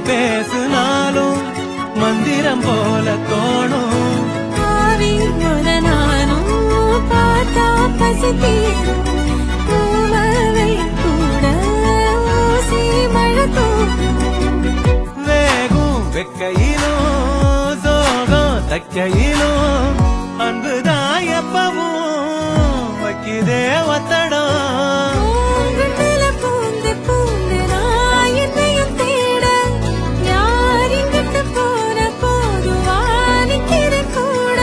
பேசுனாலும் மந்திரம் போல தோணும் ஆவியோட நானும் பார்த்தா பசி தீரும் பூவவை கூட ஊசி மழை தூவும் வேகும் வெக்கையிலும் சோகம் தக்கையிலும் அன்புதான் எப்பவும் வைக்குதே ஒத்தடம் பூங்குழல பூந்து பூந்து நான் என்னையும் தேட யாரிங்கிட்டு போன போதுவா நிக்கிற கூட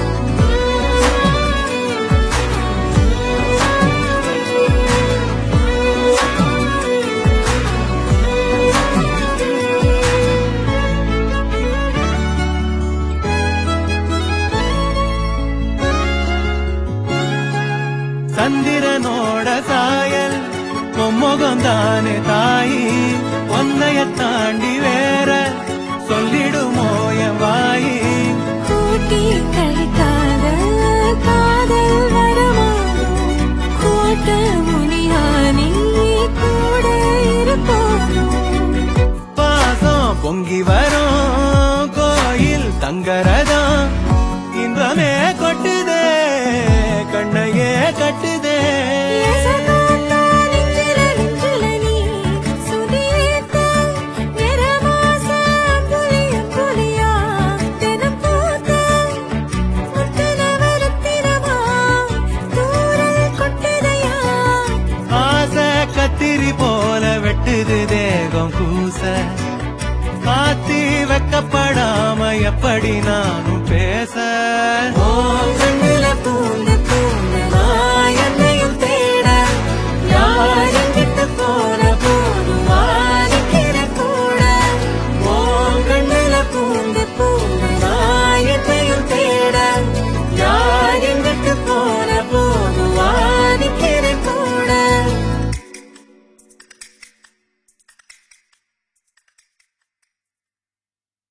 சந்திரனோட சாயல் பொம்முகம் தானே தாயி ஒன்னைய தாண்டி வேற சொல்லிடுமோ என் வாயி கூட்டி கழிக்காத காதல் வரமோ கோட்ட முனியானி கூட இருப்போனோ பாசம் பொங்கி வரும் கோயில் தங்கரதம் இன்பமே கொட்டுதே கண்ணையே கட்டுதே எசகாத்தா நெஞ்சில நெஞ்சில நீ சுதியேத்தா நிறமாச புலிய புலியா தினம் பூத்தா முத்தன வரத்தினமா தூரல் கொட்டுதையா ஆசை கத்திரி போல வெட்டுது தேகம் கூச பாத்தி வைக்கப்படாம எப்படி நானும்